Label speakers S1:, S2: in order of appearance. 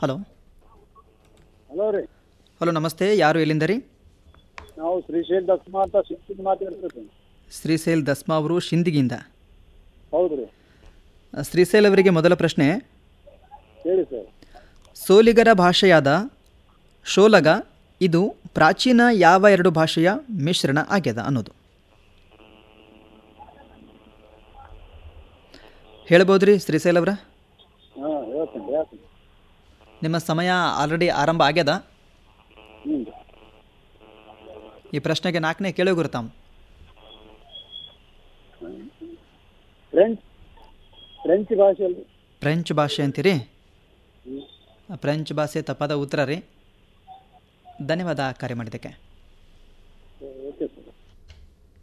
S1: hello
S2: hello ರೀ
S1: hello ನಮಸ್ತೆ ಯಾರು ಎಲ್ಲಿಂದ ರೀ
S2: ನಾವು ಶ್ರೀಶೈಲ್ ದಕ್ಷಿಣ ಅಂತ ಶಿಕ್ಷಣ ಮಾತಾಡ್ತೀವಿ
S1: ಶ್ರೀಶೈಲ್ ದಸ್ಮಾ ಅವರು ಶಿಂದಿಗಿಂದ
S2: ಹೌದು ರೀ
S1: ಶ್ರೀಶೈಲ್ ಅವರಿಗೆ ಮೊದಲ ಪ್ರಶ್ನೆ
S2: ಹೇಳಿ ಸರ್
S1: ಸೋಲಿಗರ ಭಾಷೆಯಾದ ಶೋಲಗ ಇದು ಪ್ರಾಚೀನ ಯಾವ ಎರಡು ಭಾಷೆಯ ಮಿಶ್ರಣ ಆಗ್ಯದ ಅನ್ನೋದು ಹೇಳ್ಬೋದು ರೀ ಶ್ರೀಶೈಲ್ ಅವರ
S2: ಹಾಂ ಹೇಳ್ತೀನಿ ಹೇಳ್ತೀನಿ
S1: ನಿಮ್ಮ ಸಮಯ ಆಲ್ರೆಡಿ ಆರಂಭ ಆಗ್ಯದ
S2: ಹ್ಞೂ
S1: ಈ ಪ್ರಶ್ನೆಗೆ ನಾಲ್ಕನೇ ಕೇಳೋ ಗುರುತಾಮ್
S2: ಫ್ರೆಂಚ್ ಫ್ರೆಂಚ್ ಭಾಷೆಯಲ್ಲಿ
S1: ಫ್ರೆಂಚ್ ಭಾಷೆ ಅಂತೀರಿ ಫ್ರೆಂಚ್ ಭಾಷೆ ತಪ್ಪಾದ ಉತ್ತರ ರೀ ಧನ್ಯವಾದ ಕಾರ್ಯ ಮಾಡಿದ್ದಕ್ಕೆ